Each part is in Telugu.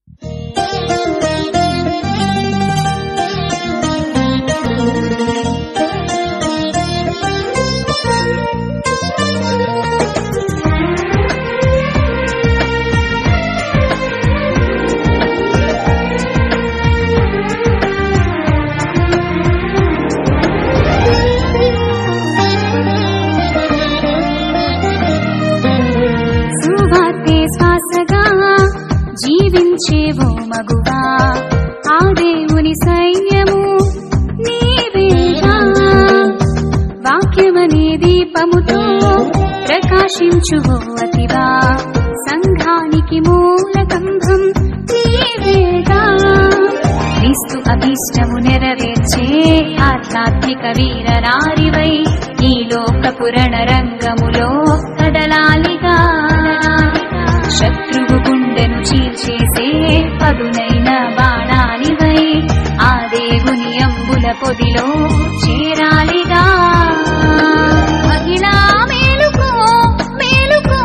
సువార్తే శ్వాసగా జీవించేవో మగువా ఆ దేవుని సైన్యము నీవేగా వాక్యమనే దీపముతో ప్రకాశించువో అతివా సంఘానికి మూలకంభం నీవేగా క్రీస్తు అభీష్టము నెరవేర్చే ఆధ్యాత్మిక వీరనారివై ఈ లోకపురణ రంగములో కదలాలిగా శత్రువు గుండెను చీల్చేసే పదునైన బాణాలివై ఆ దేవుని అంబుల పొదిలో చేరాలిగా మహిళా మేలుకో మేలుకో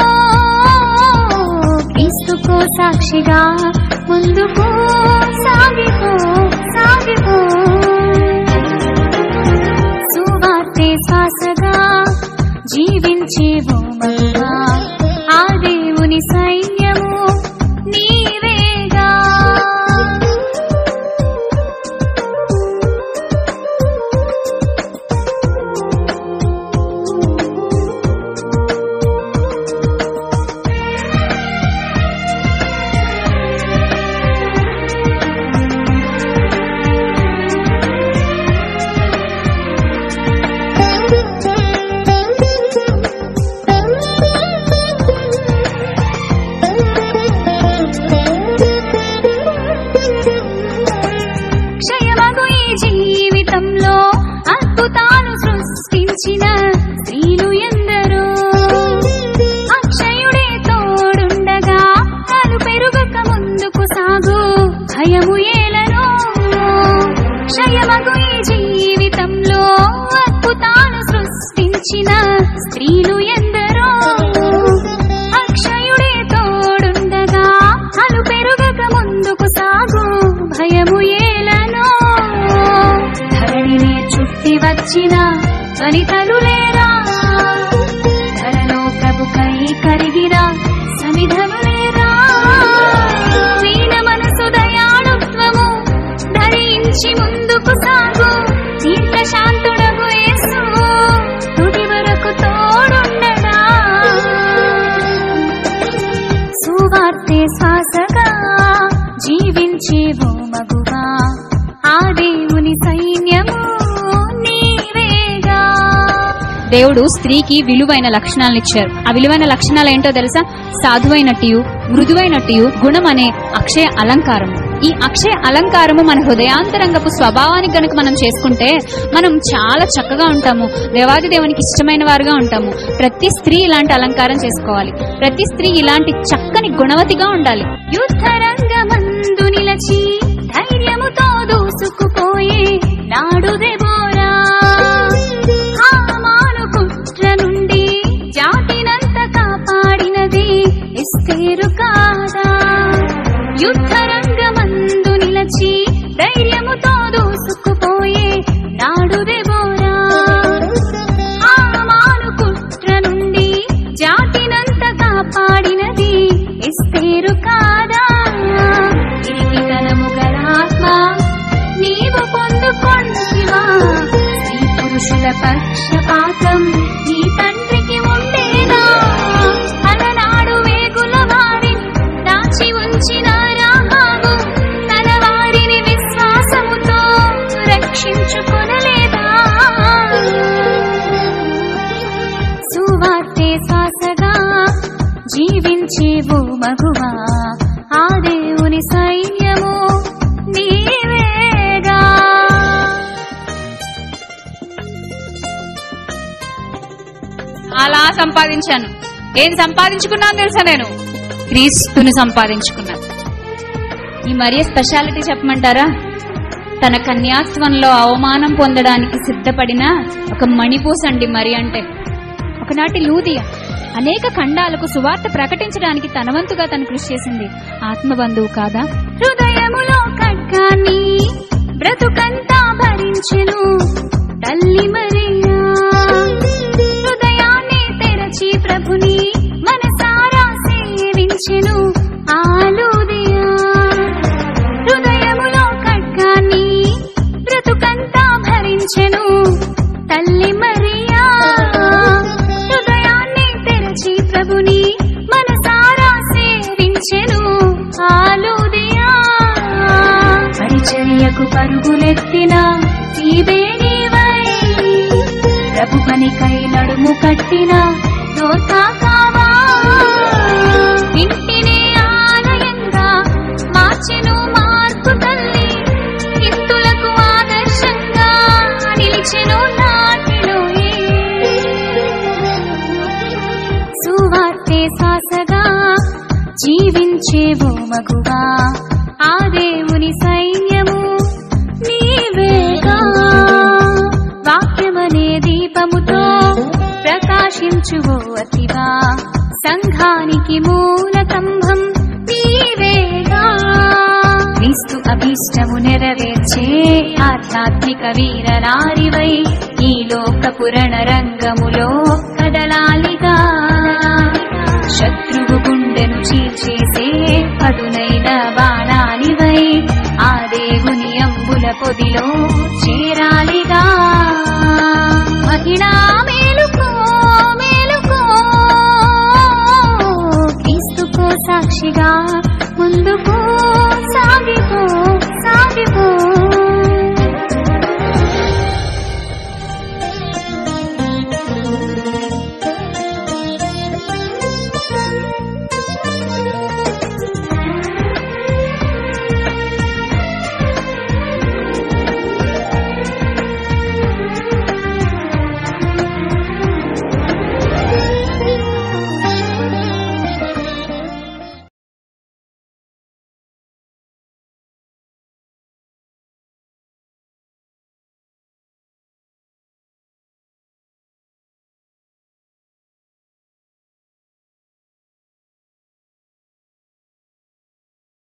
క్రీస్తుకో సాక్షిగా ముందుకు సాగిపో సాగిపో సువార్తే శ్వాసగా జీవించేవో మహిమా ఆ దేవుని సైన్యము నీవేగా క్షయమగు ఈ జీవితంలో అద్భుతాలు సృష్టించిన స్త్రీలు ఎందరో అక్షయుడే తోడుండగా తను పెరుగక ముందుకు సాగు భయము ఏలను క్షయమగు ఈ జీవితంలో అద్భుతాలు సృష్టించిన స్త్రీలు ఎందరో అక్షయుడే తోడుండగా అలు పెరుగక ముందుకు సాగు భయము ఏలను ధరణినే చుట్టి వచ్చిన వనితలు లేరా ధరలో ప్రభు కై కరిగిరా సమిధము లేరా వీణ మనసు దయాళుత్వము ధరించి ముందుకు సాగు దీర్ఘ శాంతుడగు యేసు తుది వరకు తోడుండడా సువార్తే శ్వాసగా జీవించేవో మగువా ఆ దేవుని సైన్యము నీవేగా దేవుడు స్త్రీకి విలువైన లక్షణాలను ఇచ్చారు ఆ విలువైన లక్షణాలు ఏంటో తెలుసా సాధువైనట్టు మృదువైనట్టు గుణం అనే అక్షయ అలంకారము ఈ అక్షయ అలంకారము మన హృదయాంతరంగపు స్వభావానికి గనుక మనం చేసుకుంటే మనం చాలా చక్కగా ఉంటాము దేవాది దేవునికి ఇష్టమైన వారుగా ఉంటాము ప్రతి స్త్రీ ఇలాంటి అలంకారం చేసుకోవాలి ప్రతి స్త్రీ ఇలాంటి చక్కని గుణవతిగా ఉండాలి యుద్ధ రంగమందు నిలచి ధైర్యముతో దూసుకుపోయే నాడు దెబోరా హామాను కుట్ర నుండి జాతినంత కాపాడినది ఎస్తేరు కాదా యుద్ధ రంగమందు నిలచి ధైర్యముతో దూసుకుపోయే నాడు దెబోరా హామాను కుట్ర నుండి జాతినంత కాపాడినది ఎస్తేరు కాదా ఇరికితనము గల ఆత్మ నీవు పొందుకొంటివా స్త్రీ పురుషుల పక్షపాతం నీ తండ్రికి ఉండేదా అలనాడు వేగుల వారి దాచి ఉంచిన రాహాబు తన వారిని విశ్వాసముతో రక్షించుకొనలేదా సువార్తే శ్వాసగా జీవించేవు మగువా ఆ దేవుని సైన్యము నీవేగా అలా సంపాదించాను ఏం సంపాదించుకున్నాను తెలుసా నేను క్రీస్తుని సంపాదించుకున్నాను ఈ మరియ స్పెషాలిటీ చెప్పమంటారా తన కన్యాత్వంలో అవమానం పొందడానికి సిద్ధపడిన ఒక మణిపూస అండి మరి అంటే ఒకనాటి లూదియ అనేక ఖండాలకు సువార్త ప్రకటించడానికి తన వంతుగా తను కృషి చేసింది ఆత్మబంధువు కాదా హృదయములో ఖడ్గాన్ని బ్రతుకంతా భరించెను తల్లి మరియా హృదయాన్ని తెరచి ప్రభుని మనసారా సేవించెను ఆలుదియా హృదయములో ఖడ్గాన్ని బ్రతుకంతా భరించెను తల్లి మరియా హృదయాన్ని తెరచి ప్రభుని మనసారా సేవించెను ఆలుదియా పరిచర్యకు పరుగులెత్తిన సీబేనివై ప్రభు పనికై నడుము కట్టిన దోతాకావా ఇంటిని ఆలయంగా మార్చెను మార్పు తల్లి ఇంతులకు ఆదర్శంగా నిలిచెను నాటిలోయే సువార్తే శ్వాసగా జీవించేవో మగువా ఆ దేవుని సైన్యము నీవేగా వాక్యమనే దీపముతో ప్రకాశించువో అతివా సంఘానికి మూల కంభం నీవేగా క్రీస్తు అభీష్టము నెరవేర్చే ఆధ్యాత్మిక వీర నారివై ఈ లోక పురణ రంగములో కదలాలిగా శత్రువు గుండెను చీల్చేసే పదునైన బాణానివై ఆ దేవుని అంబుల పొదిలో చేరాలిగా మహిళా మేలుకో మేలుకో క్రీస్తుకో సాక్షిగా ముందుకు